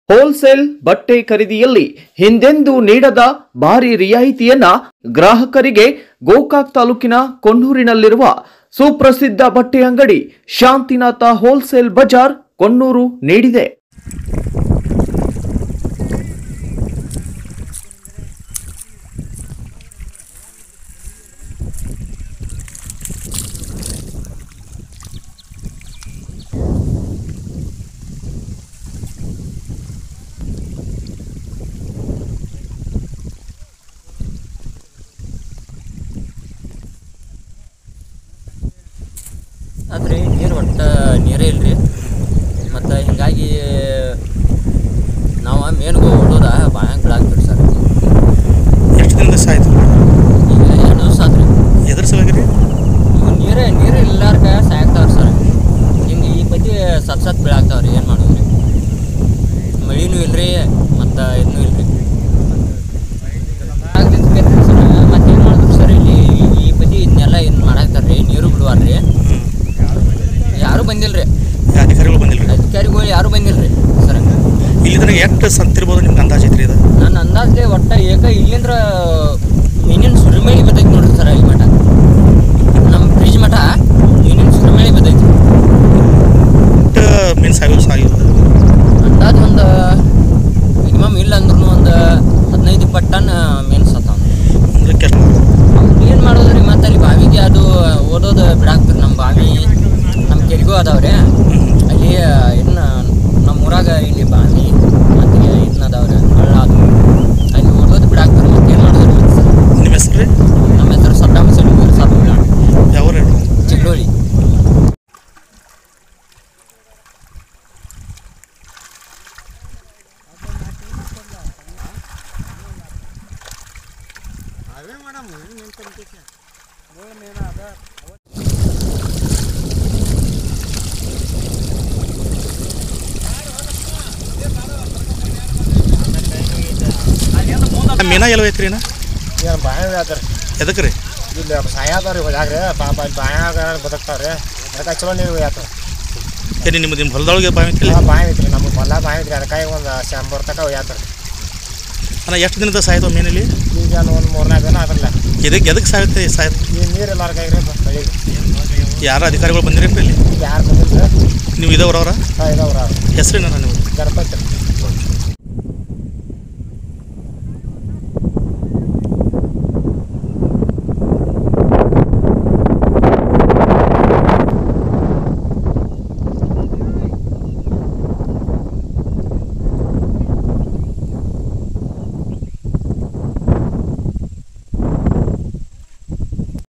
wholesale ಬಟ್ಟೆ ಖರೀದಿಯಲ್ಲಿ ಹಿಂದೆಂದೂ ನೀಡದ ಭಾರಿ ರಿಯಾಯಿತಿಯನ್ನ ಗ್ರಾಹಕರಿಗೆ ಗೋಕಾಕ್ ತಾಲೂಕಿನ ಕೊಣ್ಣೂರಿನಲ್ಲಿರುವ ಸುಪ್ರಸಿದ್ಧ ಬಟ್ಟೆ ಅಂಗಡಿ ಶಾಂತಿನಾಥ ಹೋಲ್ಸೇಲ್ ಬಜಾರ್ ಕೊಣ್ಣೂರು ನೀಡಿದೆ ಆದ್ರೆ ನೀರು ಒಟ್ಟು ನೀರೇ ಇಲ್ರಿ ಮತ್ತು ಹಿಂಗಾಗಿ ನಾವು ಮೇನ್ಗೆ ಓಡೋದ ಬಾಯಾಗ ಬಿಡಾಕ್ತೀವಿ ಸರ್ ಎಷ್ಟು ದಿನದ ಸಾಯ್ತು ಈಗ ಎರಡು ದಿವಸ ಆತ್ರಿ ಎದ್ರ ಸಲುವಾಗಿ ರೀ ಇವು ನೀರೇ ನೀರು ಇಲ್ಲಾರ್ಕ ಸಾಯ್ತಾವ್ರಿ ಸರ್ ಹಿಂಗೆ ಈ ಪತಿ ಸತ್ ಸತ್ ಬೀಳಾಕ್ತಾವ್ರಿ ಏನು ಮಾಡೋದು ರೀ ಮಳಿನೂ ಇಲ್ರಿ ಮತ್ತು ಇದನ್ನೂ ಇಲ್ರಿ ಆಗ್ದಿದ್ದು ಬೇಕ್ರಿ ಸರ್ ಮತ್ತೆ ಏನು ಮಾಡಿದ್ರು ಸರ್ ಇಲ್ಲಿ ಈ ಪತಿ ಇದನ್ನೆಲ್ಲ ಇನ್ನು ಮಾಡಾಕ್ತಾರ್ರಿ ನೀರು ಬಿಡುವಾರ್ರಿ ಹ್ಞೂ ಯಾರೂ ಬಂದಿಲ್ರಿ ಅಧಿಕಾರಿಗಳು ಬಂದಿಲ್ಲ ರೀ ಅಧಿಕಾರಿಗಳು ಯಾರೂ ಬಂದಿಲ್ರಿ ಸರ್ ಇಲ್ಲಿ ತನಕ ಎಷ್ಟು ಸಂತಿರ್ಬೋದು ನಿಮ್ಗೆ ಅಂದಾಜು ಐತ್ರಿ ಇದು ನನ್ನ ಅಂದಾಜೆ ಒಟ್ಟ ಏಕ ಇಲ್ಲಿಂದ್ರ ಮೀನಿನ ಸುರಿಮಳಿ ಬರ್ತೈತಿ ನೋಡ್ರಿ ಸರ್ ಈ ಮಠ ನಮ್ಮ ಬ್ರಿಡ್ಜ್ ಮಠ ಮೀನಿನ ಸುರಿಮಳಿ ಬರ್ತೈತಿ ಎಷ್ಟು ಮೀನು ಸಾಯೋದು ಸಾಯೋದು ಅಂದಾಜು ಒಂದು ಮಿನಿಮಮ್ ಇಲ್ಲ ಅಂದ್ರೂ ಒಂದು ಹದಿನೈದು ಇಪ್ಪತ್ತು ಟನ್ ಮೀನು ಸತ್ತಾವ ಅಂದ್ರೆ ಎಷ್ಟು ಅವ್ರು ಏನು ಮಾಡೋದ್ರಿ ಮತ್ತೆ ಅಲ್ಲಿ ಬಾವಿಗೆ ಅದು ಓದೋದು ಬಿಡಾಕ್ತೀರಿ ನಮ್ಮ ಬಾವಿ ನಮ್ಮ ಕೆರೆಗೂ ಅದಾವ್ರಿ ಅಲ್ಲಿ ಇದನ್ನ ನಮ್ಮ ಊರಾಗ ಇಲ್ಲಿ ಬಾವಿ ಮತ್ತು ಇದನ್ನ ಅದಾವ್ರಿ ಹಳ್ಳ ಅದು ಅಲ್ಲಿ ಓದೋದು ಬಿಡಾಕ್ತಾರೆ ಮತ್ತೆ ಏನು ಮಾಡೋದ್ರಿ ಮತ್ತೆ ಸರ್ ನಿಮ್ಮ ಹೆಸರು ರೀ ನಮ್ಮ ಹೆಸರು ಸದ್ದಾಮ ಸೆಡ್ಗೂರು ಸಾತ್ವಿಳ ಯಾವ ರೀ ಚಿಗ್ಳೋಳಿ ಮೀನಾ ಎಲ್ಲ ಐತ್ರಿ ಏನ ಏನು ಬಾಯಾಗ ಹೇಳ್ತಾರೆ ಎದಕ್ಕೆ ರೀ ಇಲ್ಲಿ ಸಾಯದವ್ರಿ ಹೋದಾಗ್ರಿ ಪಾಪ ಇಲ್ಲಿ ಬಾಯಾಗ ಬದುಕ್ತಾವ್ರಿ ಅದಕ್ಕೆ ಚಲೋ ನೀರು ಆಯ್ತು ಏನಿ ನಿಮ್ಮ ನಿಮ್ಮ ಹೊಲದೊಳಗೆ ಬಾವಿ ಐತಿಲ್ಲ ಬಾಯಿ ಐತ್ರಿ ನಮಗೆ ಹೊಲ ಬಾಯಿ ಐತ್ರಿ ಅದಕ್ಕಾಗಿ ಒಂದು ಶಂಬರ್ ತಕ ಒಯ್ಯಾತ್ರಿ ಅಣ್ಣ ಎಷ್ಟು ದಿನದ ಸಾಯ್ತು ಮೀನಲ್ಲಿ ಈಗ ಒಂದು ಮೂರ್ನಾಲ್ಕು ದಿನ ಆದ್ರಲ್ಲ ಎದಕ್ಕೆ ಎದಕ್ಕೆ ಸಾಯುತ್ತೆ ಸಾಯ್ತು ಈ ನೀರು ಎಲ್ಲಾರ್ಗಾಗ್ರಿ ಬೆಳಿಗ್ಗೆ ಯಾರು ಅಧಿಕಾರಿಗಳು ಬಂದಿರಿ ಇಲ್ಲಿ ಯಾರು ಬಂದಿಲ್ಲ ನೀವು ಇದಾವ್ರವ್ರ ಹಾಂ ಇದಾವ್ರ ಹೆಸರೇನ ನೀವು ಗಣಪತಿ